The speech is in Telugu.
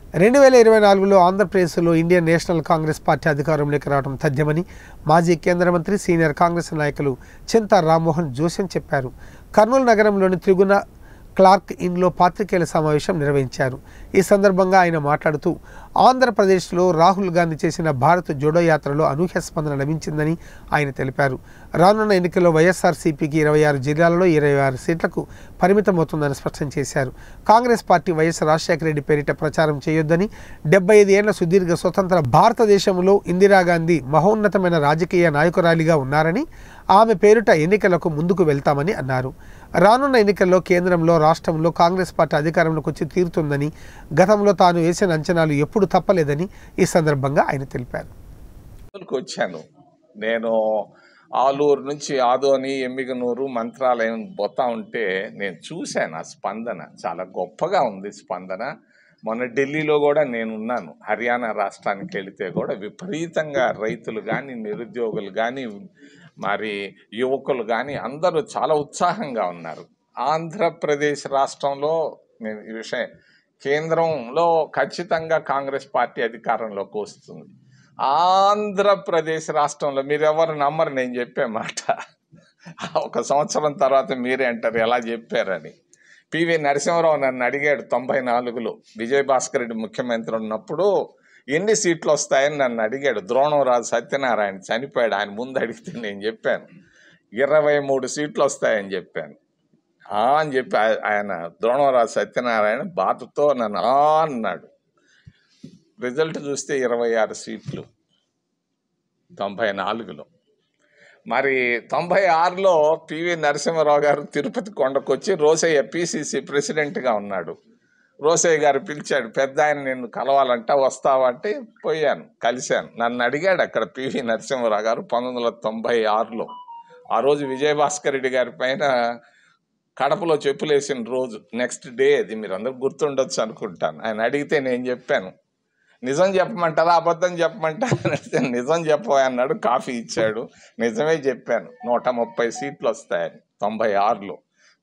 రెండు వేల ఇరవై నాలుగులో ఆంధ్రప్రదేశ్లో ఇండియన్ నేషనల్ కాంగ్రెస్ పార్టీ అధికారంలోకి రావడం తథ్యమని మాజీ కేంద్ర మంత్రి సీనియర్ కాంగ్రెస్ నాయకులు చింతా రామ్మోహన్ జోస్యం చెప్పారు కర్నూలు నగరంలోని త్రిగుణ క్లార్క్ ఇన్లో పాత్రికేయుల సమావేశం నిర్వహించారు ఈ సందర్భంగా ఆయన మాట్లాడుతూ ఆంధ్రప్రదేశ్లో రాహుల్ గాంధీ చేసిన భారత్ జోడో యాత్రలో అనూహ్య స్పందన లభించిందని ఆయన తెలిపారు రానున్న ఎన్నికల్లో వైఎస్ఆర్సీపీకి ఇరవై ఆరు జిల్లాలలో ఇరవై ఆరు సీట్లకు పరిమితమవుతుందని స్పష్టం చేశారు కాంగ్రెస్ పార్టీ వైఎస్ రాజశేఖర రెడ్డి పేరిట ప్రచారం చేయొద్దని డెబ్బై ఐదు ఏళ్ల సుదీర్ఘ స్వతంత్ర భారతదేశంలో ఇందిరాగాంధీ మహోన్నతమైన రాజకీయ నాయకురాలిగా ఉన్నారని ఆమె పేరిట ఎన్నికలకు ముందుకు వెళ్తామని అన్నారు రానున్న ఎన్నికల్లో కేంద్రంలో రాష్ట్రంలో కాంగ్రెస్ పార్టీ అధికారంలోకి వచ్చి తీరుతుందని గతంలో తాను వేసిన అంచనాలు ఎప్పుడు తప్పలేదని ఈ సందర్భంగా ఆయన తెలిపారు కి వచ్చాను నేను ఆలూరు నుంచి ఆదోని ఎమ్మిగనూరు మంత్రాలయం పోతా ఉంటే నేను చూశాను ఆ స్పందన చాలా గొప్పగా ఉంది స్పందన మొన్న ఢిల్లీలో కూడా నేను ఉన్నాను హర్యానా రాష్ట్రానికి వెళితే కూడా విపరీతంగా రైతులు కానీ నిరుద్యోగులు కానీ మరి యువకులు కానీ అందరూ చాలా ఉత్సాహంగా ఉన్నారు ఆంధ్రప్రదేశ్ రాష్ట్రంలో నేను ఈ విషయం కేంద్రంలో ఖచ్చితంగా కాంగ్రెస్ పార్టీ అధికారంలోకి వస్తుంది ఆంధ్రప్రదేశ్ రాష్ట్రంలో మీరు ఎవరు నమ్మరు నేను చెప్పే మాట ఒక సంవత్సరం తర్వాత మీరే అంటారు ఎలా చెప్పారని పివి నరసింహరావు నన్ను అడిగాడు తొంభై నాలుగులో విజయభాస్కర్ రెడ్డి ముఖ్యమంత్రి ఉన్నప్పుడు ఎన్ని సీట్లు వస్తాయని నన్ను అడిగాడు ద్రోణంరాజు సత్యనారాయణ చనిపోయాడు ఆయన ముందు అడిగితే నేను చెప్పాను ఇరవై మూడు సీట్లు వస్తాయని చెప్పాను ఆ అని చెప్పి ఆయ- ఆయన ద్రోణంరాజు సత్యనారాయణ బాధతో నన్ను ఆ అన్నాడు రిజల్ట్ చూస్తే ఇరవై ఆరు సీట్లు తొంభై నాలుగులో మరి తొంభై ఆరులో పివి నరసింహారావు గారు తిరుపతి కొండకొచ్చి రోసయ్య పిసిసి ప్రెసిడెంట్గా ఉన్నాడు రోసయ్య గారు పిలిచాడు పెద్ద ఆయన నిన్ను కలవాలంట వస్తావా అంటే పోయాను కలిశాను నన్ను అడిగాడు అక్కడ పివి నరసింహారావు గారు పంతొమ్మిది వందల తొంభై ఆరులో ఆ రోజు విజయభాస్కర్ రెడ్డి గారి పైన కడపలో చెప్పులేసిన రోజు నెక్స్ట్ డే అది మీరు అందరు గుర్తుండొచ్చు అనుకుంటాను ఆయన అడిగితే నేను చెప్పాను నిజం చెప్పమంటారా అబద్ధం చెప్పమంటారా అని అడిగితే నిజం చెప్పవా అన్నాడు కాఫీ ఇచ్చాడు నిజమే చెప్పాను నూట ముప్పై సీట్లు వస్తాయని తొంభై ఆరులో